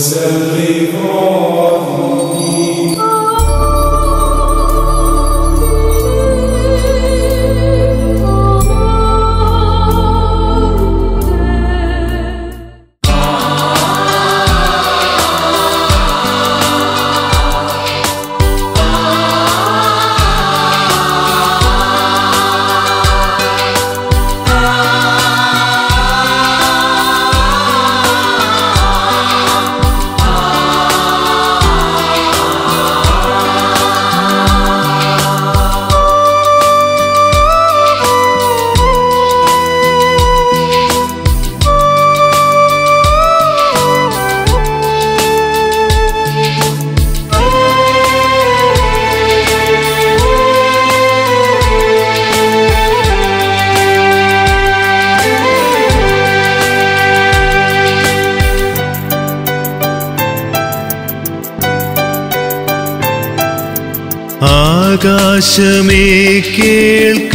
ആകാശമേ കേൾക്ക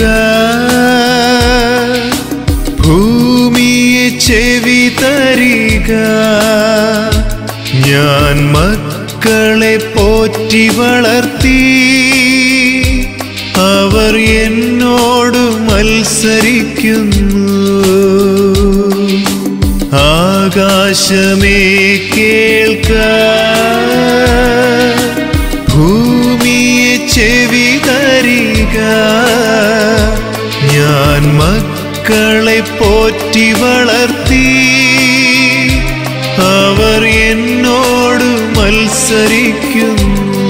ഭൂമിയെ ചെവി തരിക ഞാൻ മക്കളെ പോറ്റി വളർത്തി അവർ എന്നോട് മത്സരിക്കുന്നു ആകാശമേ കേൾക്ക ഭൂമിയെ ചെവി തരിക ഞാൻ മക്കളെ പോറ്റി വളർത്തി അവർ എന്നോട് മത്സരിക്കുന്നു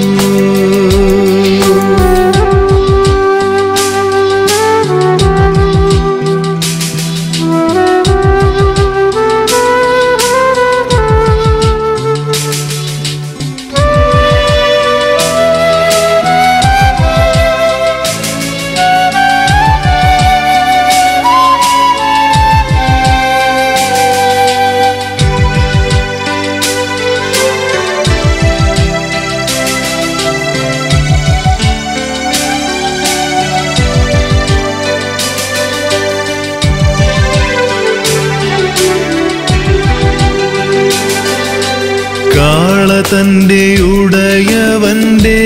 കാള തന്റെ ഉടയവന്റെ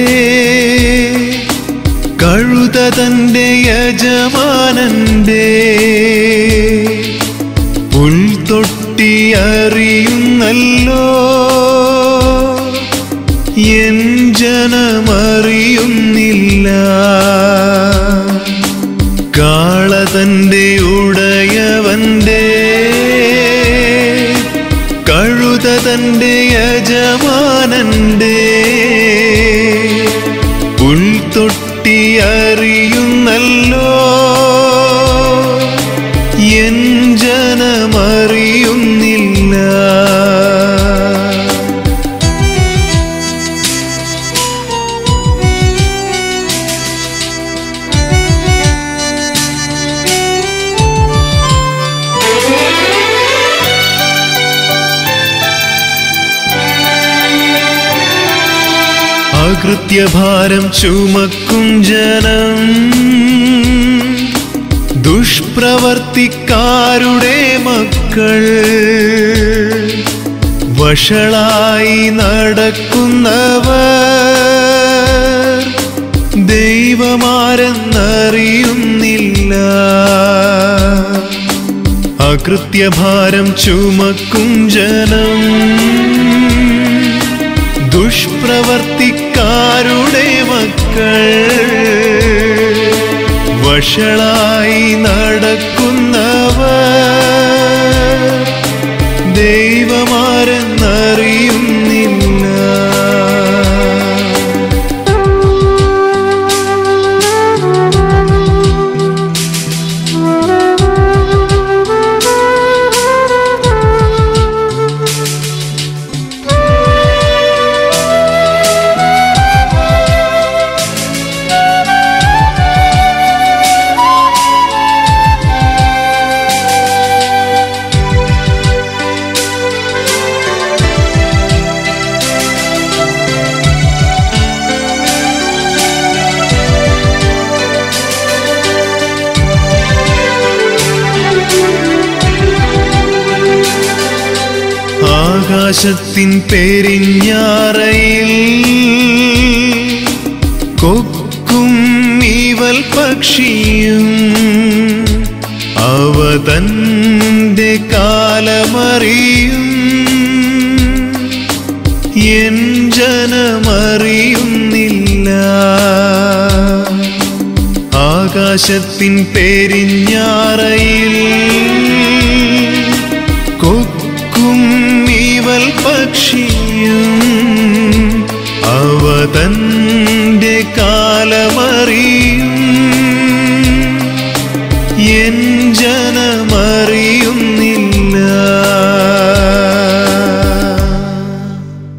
കഴുത തന്റെ യജമാനന്റെ പുൽത്തൊട്ടി അറിയുന്നല്ലോ എൻ ജനമറിയുന്നില്ല കാള തന്റെ ഉടയവന്റെ കഴുത തന്റെ യജമാനന്റെ പുൽത്തൊട്ടി അറിയുന്നല്ലോ എൻ ജനമറിയുന്നില്ല അകൃത്യഭാരം ചുമക്കും ജനം ദുഷ്പ്രവർത്തിക്കാരുടെ മക്കൾ വഷളായി നടക്കുന്നവർ ദൈവമാരെന്നറിയുന്നില്ല അകൃത്യഭാരം ചുമക്കും ജനം ദുഷ്പ്രവർത്തിക്കാരുടെ മക്കൾ വഷളായി നടക്കുന്നവർ ദൈവമാരെന്നറിയുന്നില്ല ആകാശത്തിൻ പെരിഞ്ഞാറയിൽ കൊക്കും നീവൽ പക്ഷിയും അവ തന്റെ കാലമറിയും എൻ ജനമറിയുന്നില്ല ആകാശത്തിൻ പെരിഞ്ഞാറയിൽ കൊക്കും നീവൽ പക്ഷിയും അവ തന്റെ കാലമറിയും എൻ ജനമറിയുന്നില്ല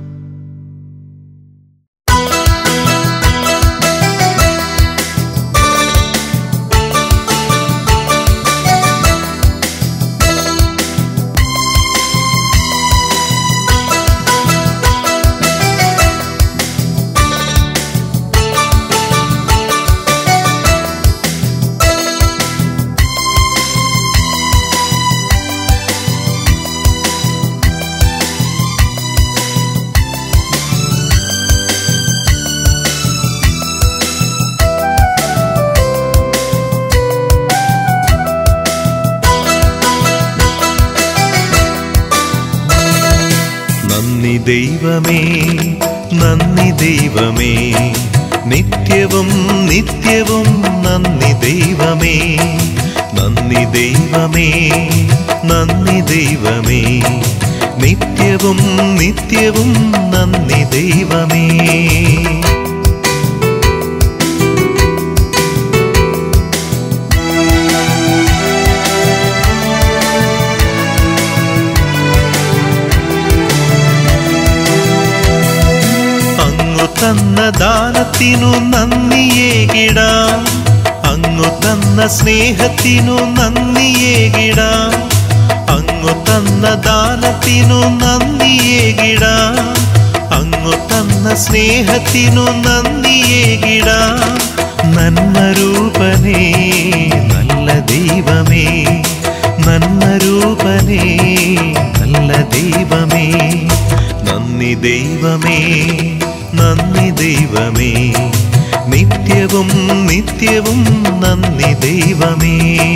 നന്ദി ദൈവമേ നന്ദി ദൈവമേ നിത്യവും നിത്യവും നന്ദി ദൈവമേ നന്ദി ദൈവമേ നന്ദി ദൈവമേ നിത്യവും നിത്യവും നന്ദി ദൈവമേ അങ്ങു തന്ന ദാനത്തിനു നന്ദിയേകിടാം അങ്ങു തന്ന സ്നേഹത്തിനു നന്ദിയേകിടാം അങ്ങു തന്ന ദാനത്തിനു നന്ദിയേകിടാം അങ്ങു തന്ന സ്നേഹത്തിനു നന്ദിയേകിടാം നന്മരൂപനേ നല്ല ദൈവമേ നന്മരൂപനേ നല്ല ദൈവമേ നന്ദി ദൈവമേ നന്ദി ദൈവമേ നിത്യവും നിത്യവും നന്ദി ദൈവമേ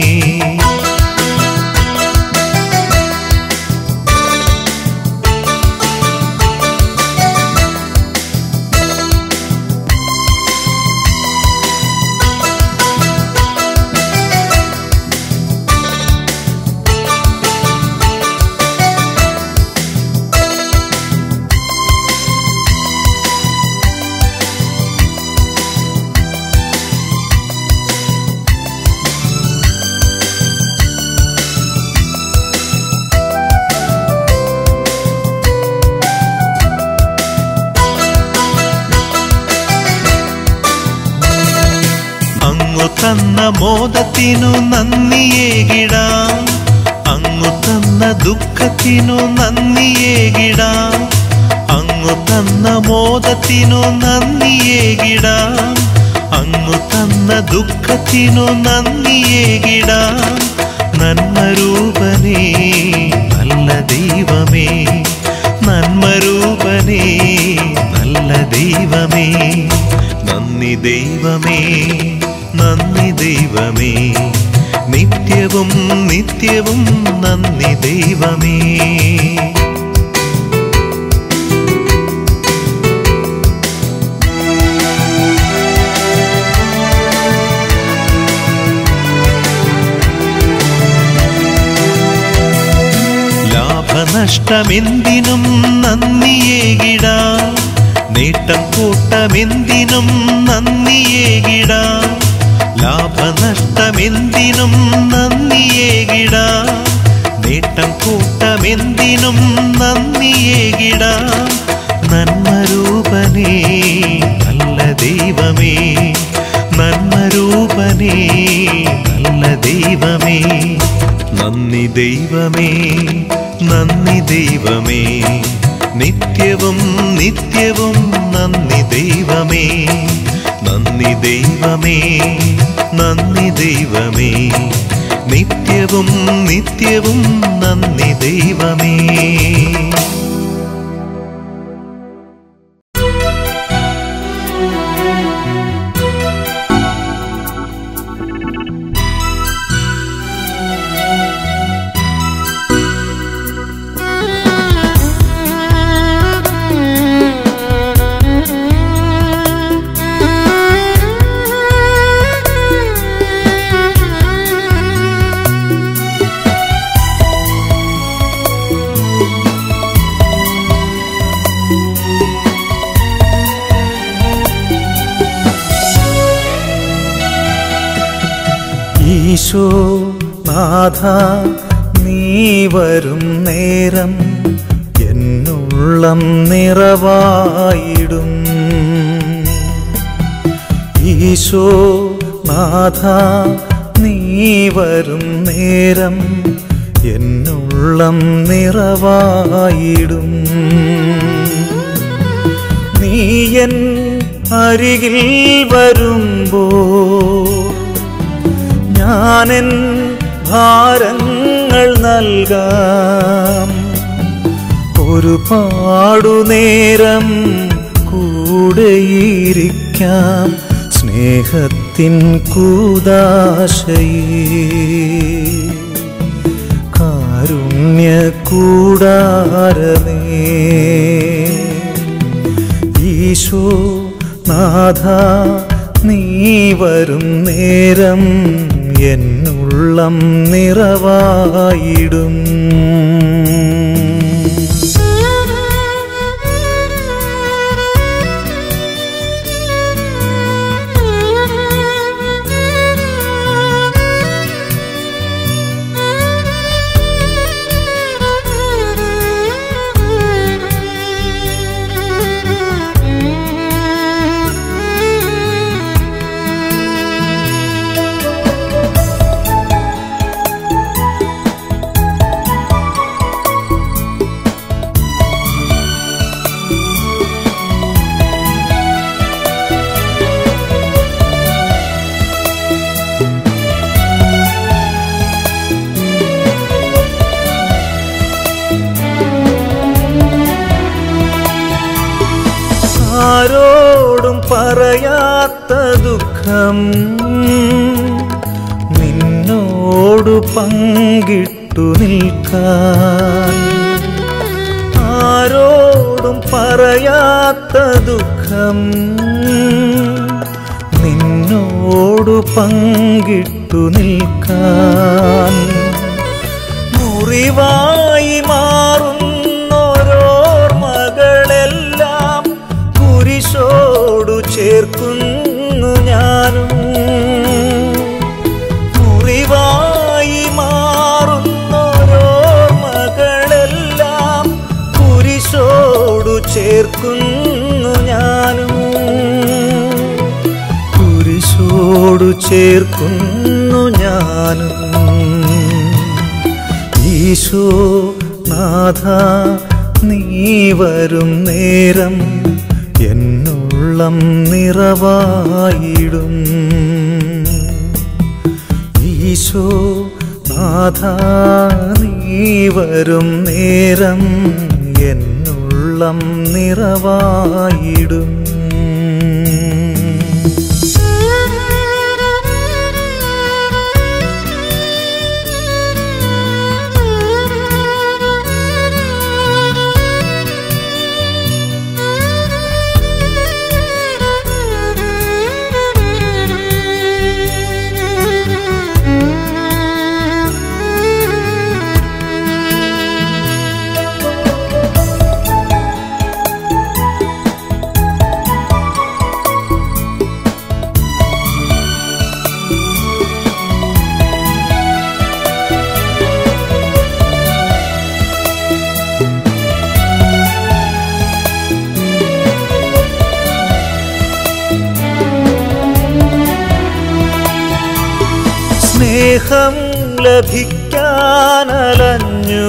അങ്ങു തന്ന മോദത്തിനു നന്ദിയേകിടാം അങ്ങു തന്ന ദുഃഖത്തിനു നന്ദിയേകിടാം അങ്ങു തന്ന മോദത്തിനു നന്ദിയേകിടാം അങ്ങു തന്ന ദുഃഖത്തിനു നന്ദിയേകിടാം നന്മരൂപനേ നല്ല ദൈവമേ നന്മരൂപനേ നല്ല ദൈവമേ നന്ദി ദൈവമേ നന്ദി ദൈവമേ നിത്യവും നിത്യവും നന്ദി ദൈവമേ ലാഭനഷ്ടമെന്തിനും നന്ദിയേകിടാം നേട്ടം കൂട്ടമെന്തിനും നന്ദിയേകിടാം ലാഭനഷ്ടമെന്തിനും നന്ദിയേകിടാം നേട്ടം കൂട്ടമെന്തിനും നന്ദിയേകിടാം നന്മരൂപനേ നല്ല ദൈവമേ നന്മരൂപനേ നല്ല ദൈവമേ നന്ദി ദൈവമേ നന്ദി ദൈവമേ നിത്യവും നിത്യവും നന്ദി ദൈവമേ നന്ദി ദൈവമേ നന്ദി ദൈവമേ നിത്യവും നിത്യവും നന്ദി ദൈവമേ ഈശോ നാഥ നീ വരും നേരം എന്നുള്ളം നിറവായിടും ഈശോ നാഥ നീ വരും നേരം എന്നുള്ളം നിറവായിടും നീയൻ അരികിൽ വരുമ്പോ ഞാനെൻ ഭാരങ്ങൾ നൽകാം ഒരുപാടു നേരം കൂടെയിരിക്കാം സ്നേഹത്തിൻ കൂതാശയേ കാരുണ്യ കൂടാരമേ ഈശോ നാഥ നീ വരും നേരം എന്നുള്ളം നിറവായിടും ആരോടും പറയാത്ത ദുഃഖം നിന്നോടു പങ്കിട്ടു നിൽക്കാൻ ആരോടും പറയാത്ത ദുഃഖം നിന്നോടു പങ്കിട്ടു നിൽക്കാൻ മുറിവായി മാറുന്നോരോർമകളെല്ലാം കുരിശോടു ചേർക്കുന്നു ഞാനും മുറിവായി മാറുന്നോരോർമകളെല്ലാം കുരിശോടു ചേർക്കുന്നു ഞാനും കുരിശോടു ചേർക്കുന്നു ഞാനും ഈശോ നാഥ നീ വരും നേരം എന്നുള്ളം നിറവായിടും ഈശോ നാഥ നീ വരും നേരം എന്നുള്ളം നിറവായിടും സ്നേഹം ലഭിക്കാനലഞ്ഞു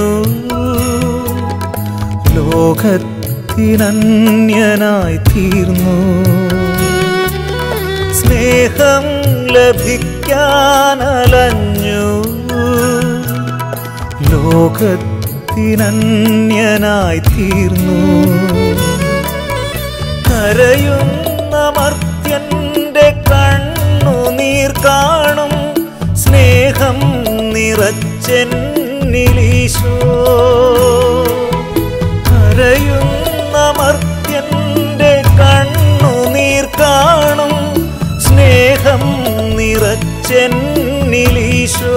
ലോകത്തിനന്യനായി തീർന്നു സ്നേഹം ലഭിക്കാനലഞ്ഞു ലോകത്തിനന്യനായി തീർന്നു കരയുന്ന മർത്യന്റെ കണ്ണുനീർ കാണും സ്നേഹം നിറച്ചെന്നിലീശോ കരയുന്ന മർത്യന്റെ കണ്ണുനീർ കാണും സ്നേഹം നിറച്ചെന്നിലീശോ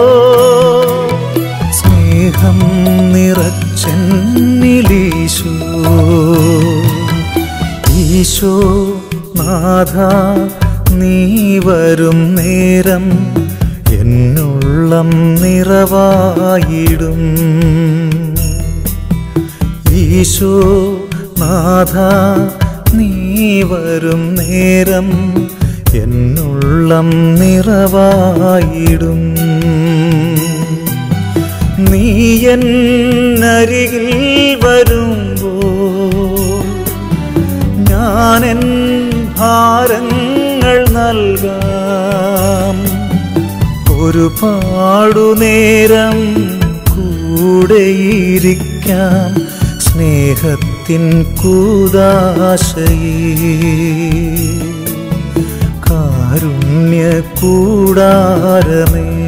സ്നേഹം നിറച്ചെന്നിലീശോ ഈശോ നാഥ നീ വരും നേരം എന്നുള്ളം നിറവായിടും ഈശോ നാഥ നീ വരും നേരം എന്നുള്ളം നിറവായിടും നീ എന്നരികിൽ വരുമ്പോൾ ഞാനെൻ ഭാരങ്ങൾ നൽകാം ഒരുപാടു നേരം കൂടെയിരിക്കാം സ്നേഹത്തിൻ കൂതാശയേ കാരുണ്യ കൂടാരമേ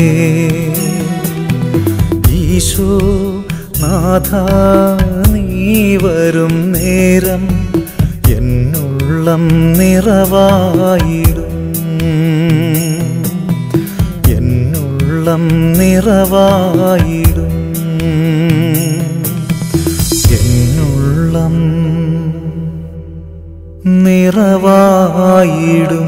ഈശോ നാഥ നീ വരും നേരം എന്നുള്ളം നിറവായിടും എന്നുള്ളം നിറവായിടും എന്നുള്ളം നിറവായിടും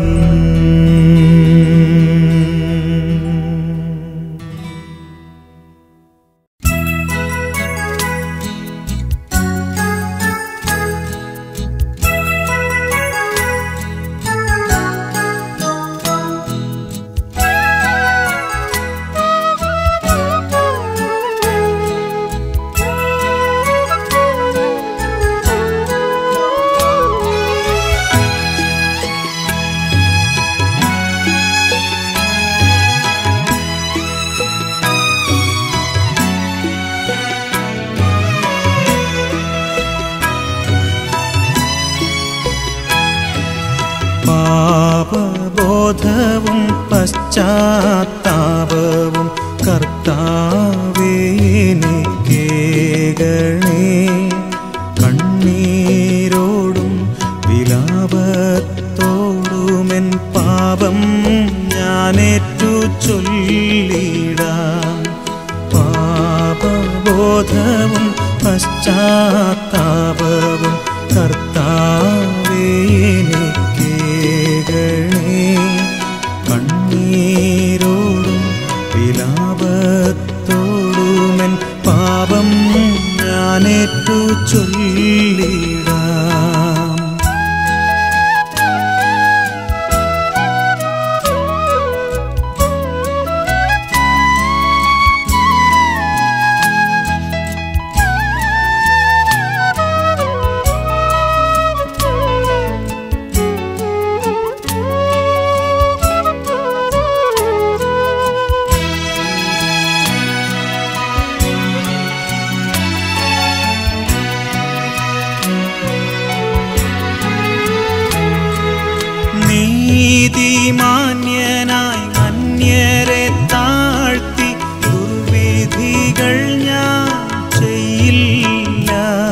പാപബോധവും പശ്ചാത്താപവും കർത്താവേനിക്കേകണേ കണ്ണീരോടും വിലാപത്തോടുമെൻ പാപം ഞാനേറ്റു ചൊല്ലിടാം പാപബോധവും പശ്ചാത്താപവും കർത്താവേനിക്കേകണേ കണ്ണീരോടും വിലാപത്തോടുമെൻ പാപം ഞാനേറ്റു ചൊല്ലിടാം നീതിമാന്യനായി അന്യരെ താഴ്ത്തി ദുർവിധികൾ ഞാൻ ചെയ്യില്ല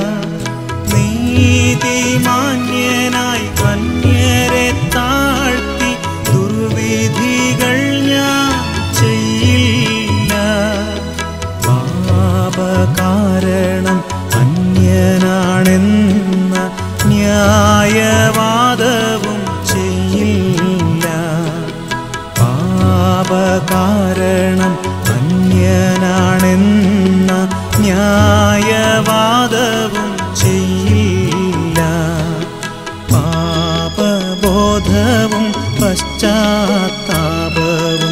നീതിമാന്യനായി അന്യരെ താഴ്ത്തി ദുർവിധികൾ ഞാൻ ചെയ്യില്ല പാപകാരണം അന്യനാണെന്ന ന്യായവാദവും ചെയ്യില്ല പാപകാരണം അന്യനാണെന്ന ന്യായവാദവും ചെയ്യില്ല പാപബോധവും പശ്ചാത്താപവും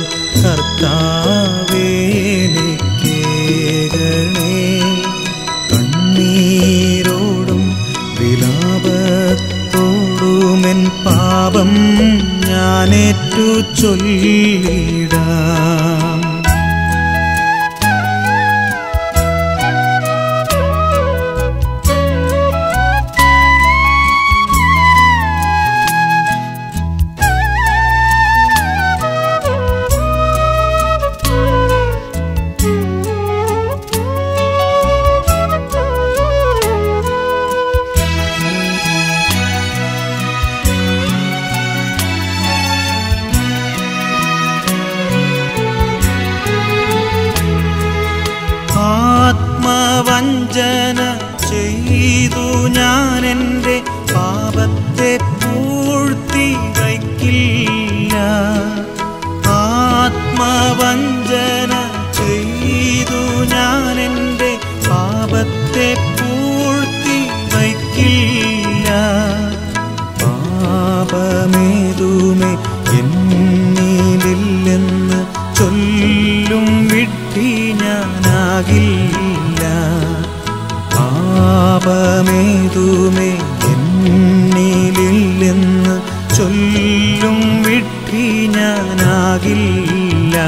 കർത്താവേനിക്കേകണേ കണ്ണീരോടും വിലാപത്തോടുമെൻ പാപം ഞാനേറ്റു ചൊല്ലിടാം ആത്മവഞ്ചന ചെയ്തു ഞാൻ എൻ്റെ പാപത്തെ പൂഴ്ത്തി വയ്ക്കില്ല ആത്മവഞ്ചന പാപമേതുമേ എന്നിലില്ലെന്ന് ചൊല്ലും വിട്ടി ഞാനാകില്ല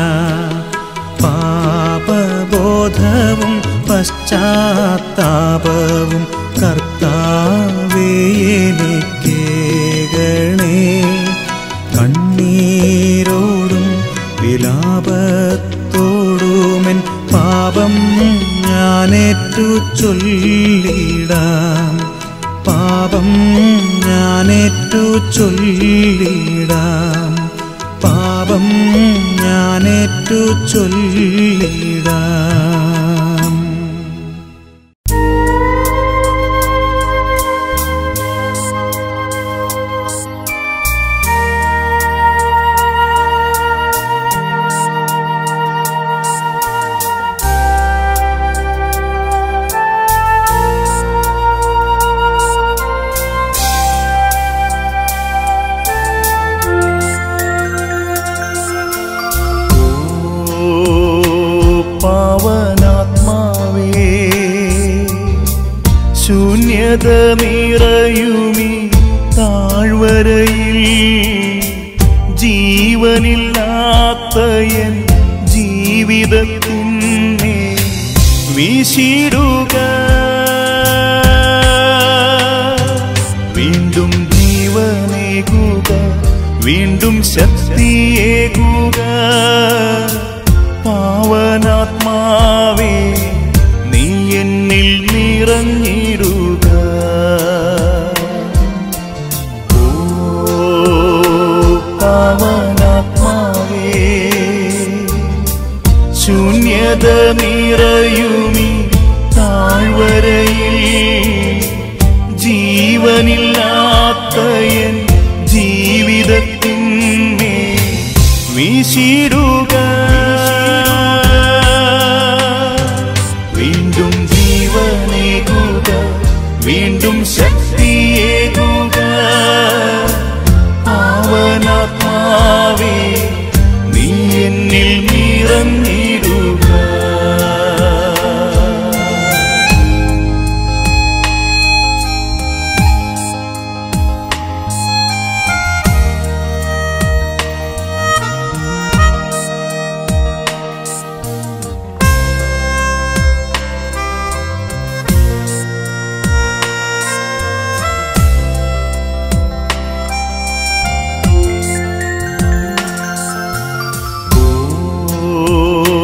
പാപബോധവും പശ്ചാത്താപവും കർത്താവേ എനിക്കേകണേ കണ്ണീരോടും വിലാപത്തോടുമെൻ പാപം ഞാനേറ്റു ചൊല്ലിടാം പാപം ഞാനേറ്റു ചൊല്ലിടാം പാപം ഞാനേറ്റു ചൊല്ലിടാം ഓ പാവനാത്മാവേ ശൂന്യത നിറയുമി താഴ്വരയിൽ ജീവനില്ലാത്ത എൻ ജീവിതത്തിനെ വീശിടുക വീണ്ടും ജീവനേകുക വീണ്ടും ശക്തിയേകുക പാവനാത്മാവേ നീ എന്നിൽ നിറഞ്ഞിടുക ഓ പാവനാത്മാവേ ശൂന്യത നിറയുമി താഴ്വരയിൽ ജീവനില്ലാത്ത എൻ ജീവിതത്തിനെ വീശിടുക വീണ്ടും ജീവനേകുക വീണ്ടും ശക്തിയേകുക പാവനാത്മാവേ നീ എന്നിൽ നിറഞ്ഞിടുക ഓ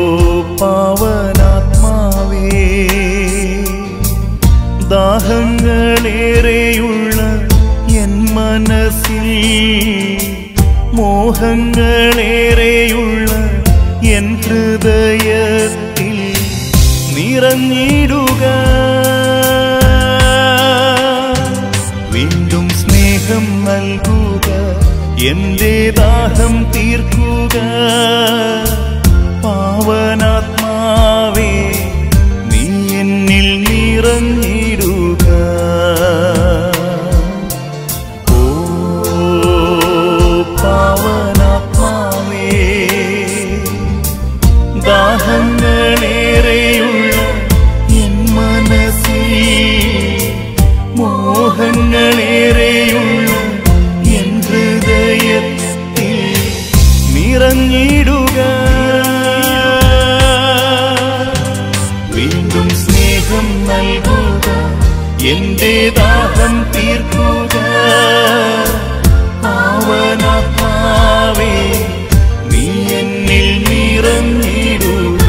പാവനാത്മാവേ ദാഹങ്ങളേറെയുള്ള എൻ മനസ്സിൽ മോഹങ്ങളേറെയുള്ള എൻ ഹൃദയത്തിൽ നിറഞ്ഞിടുക വീണ്ടും സ്നേഹം നൽകുക എന്റെ ദാഹം തീർക്കുക പാവനാത്മാവേ നീ എന്നിൽ നിറഞ്ഞിടുക ഓ പാവനാത്മാവേ ദാഹങ്ങളേറെയുള്ള എൻ മനസ്സിൽ മോഹങ്ങളേറെയുള്ള എൻ ഹൃദയത്തിൽ നിറഞ്ഞിടുക വീണ്ടും സ്നേഹം നൽകുക എന്റെ ദാഹം തീർക്കുക പാവനാത്മാവേ നീ എന്നിൽ നിറഞ്ഞിടുക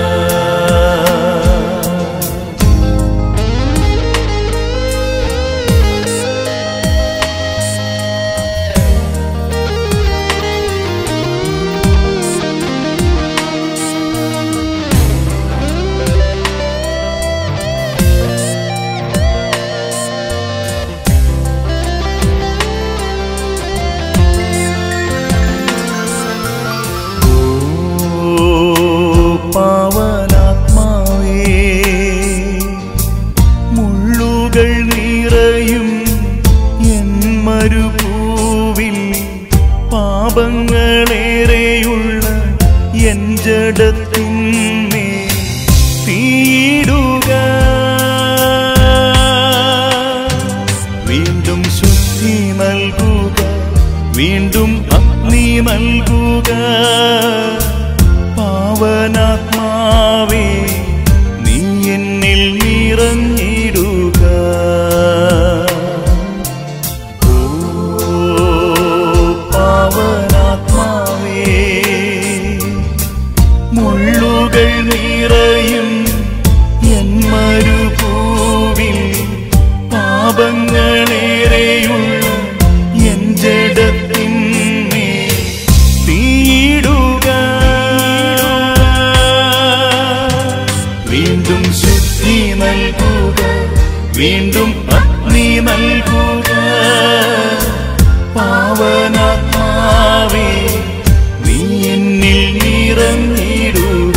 ഓ പാവനാത്മാവേ മുള്ളുകൾ നിറയും എൻ മരുഭൂവിൽ പാപങ്ങളേറെയുള്ള എൻ ജഡത്തിന്മേ തീയിടുക ഓ പാവനാത്മാവേ മുള്ളുകൾ നിറയും എൻ മരുഭൂവിൽ പാപങ്ങളേറെയുള്ള എൻ ജഡത്തിന്മേ തീയിടുക വീണ്ടും ശുദ്ധി നൽകുക വീണ്ടും അഗ്നി നൽകുക പാവനാത്മാവേ നീ എന്നിൽ നിറഞ്ഞിടുക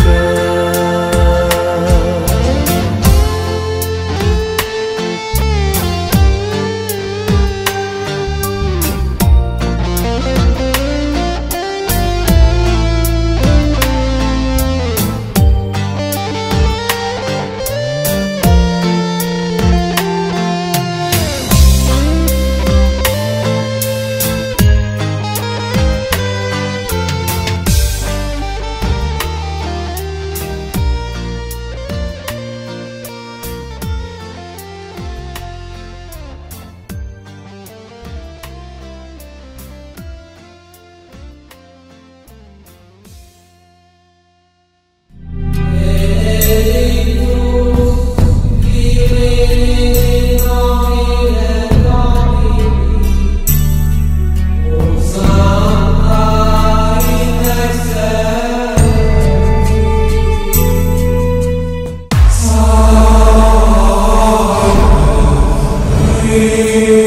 Amen.